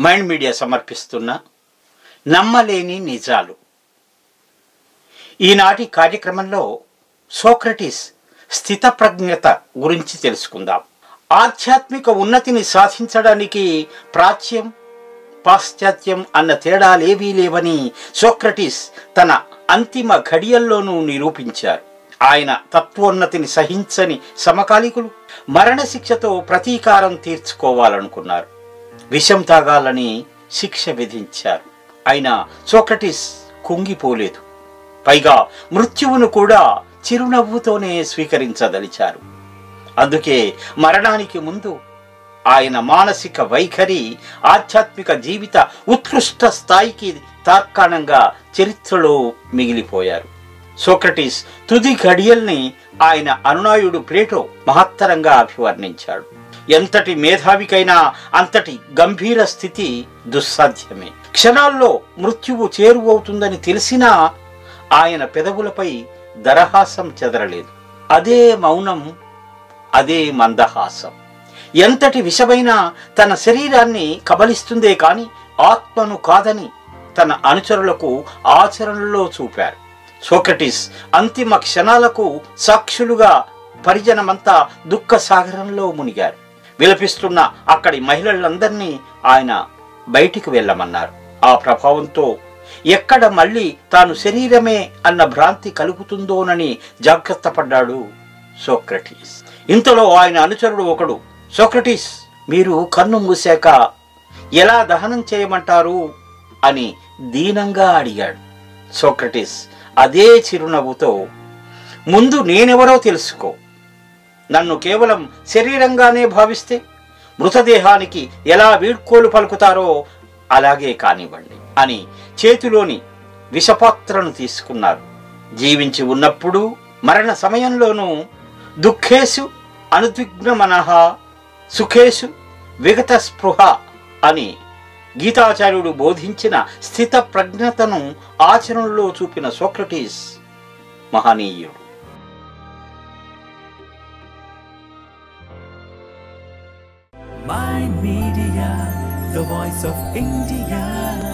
Mind media సమర్పిస్తున్న నమ్మలేని నిజాలు ఈనాటి కార్యక్రమంలో సోక్రటీస్ స్థితప్రజ్ఞత గురించి తెలుసుకుందాం ఆధ్యాత్మిక ఉన్నతిని సాధించడానికి ప్రాచ్యం పాశ్చాత్యం అన్న తేడాలేవీ లేవని సోక్రటీస్ తన అంతిమ ఘడియల్లోనూ నిరూపించారు ఆయన తత్వోన్నతిని సహించని సమకాలీకులు మరణశిక్షతో ప్రతీకారం తీర్చుకోవాలనుకున్నారు విషం తాగాలని శిక్ష విధించారు అయినా సోక్రటీస్ కుంగిపోలేదు పైగా మృత్యువును కూడా చిరునవ్వుతోనే స్వీకరించదలిచారు అందుకే మరణానికి ముందు ఆయన మానసిక వైఖరి ఆధ్యాత్మిక జీవిత ఉత్కృష్ట స్థాయికి తార్కాణంగా చరిత్రలో మిగిలిపోయారు సోక్రటీస్ తుది ఘడియల్ని ఆయన అనునాయుడు ప్లేటో మహత్తరంగా అభివర్ణించాడు ఎంతటి మేధావికైనా అంతటి గంభీర స్థితి దుస్సాధ్యమే క్షణాల్లో మృత్యువు చేరువవుతుందని తెలిసినా ఆయన పెదవులపై దరహాసం చెదరలేదు అదే మౌనం అదే మందహాసం ఎంతటి విషమైన తన శరీరాన్ని కబలిస్తుందే కాని ఆత్మను కాదని తన అనుచరులకు ఆచరణలో చూపారు సోక్రటిస్ అంతిమ క్షణాలకు సాక్షులుగా పరిజనమంతా దుఃఖ సాగరంలో మునిగారు విలపిస్తున్న అక్కడి మహిళలందరినీ ఆయన బయటికి వెళ్ళమన్నారు ఆ ప్రభావంతో ఎక్కడ మళ్ళీ తాను శరీరమే అన్న భ్రాంతి కలుగుతుందోనని జాగ్రత్త పడ్డాడు సోక్రటీస్ ఇంతలో ఆయన అనుచరుడు ఒకడు సోక్రటీస్ మీరు కన్ను మూసాక ఎలా దహనం చేయమంటారు అని దీనంగా అడిగాడు సోక్రటీస్ అదే చిరునవ్వుతో ముందు నేనెవరో తెలుసుకో నన్ను కేవలం శరీరంగానే భావిస్తే మృతదేహానికి ఎలా వీడ్కోలు పలుకుతారో అలాగే కానివ్వండి అని చేతిలోని విషపాత్రను తీసుకున్నారు జీవించి ఉన్నప్పుడు మరణ సమయంలోనూ దుఃఖేషు అనుద్విగ్న మనః సుఖేషు విగత స్పృహ అని గీతాచార్యుడు బోధించిన స్థిత ప్రజ్ఞతను ఆచరణలో చూపిన సోక్రటీస్ మహనీయుడు Mind Media, the voice of India.